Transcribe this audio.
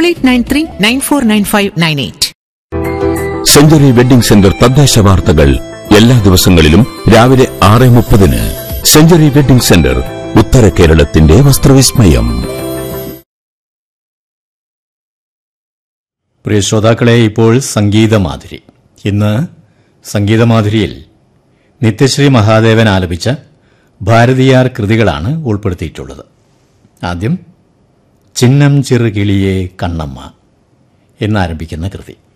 double eight nine three nine four nine five nine eight century wedding centre തദ്ദേശ വാർത്തകൾ എല്ലാ ദിവസങ്ങളിലും രാവിലെ ആറ് മുപ്പതിന് സെഞ്ചുറി വെഡിംഗ് സെന്റർ ഉത്തര കേരളത്തിന്റെ വസ്ത്രവിസ്മയം പ്രിയ ശ്രോതാക്കളെ ഇപ്പോൾ സംഗീതമാധുരി ഇന്ന് സംഗീതമാധുരിയിൽ നിത്യശ്രീ മഹാദേവൻ ആലപിച്ച ഭാരതീയാർ കൃതികളാണ് ഉൾപ്പെടുത്തിയിട്ടുള്ളത് ആദ്യം ചിന്നം ചെറുകിളിയെ കണ്ണമ്മ എന്നാരംഭിക്കുന്ന കൃതി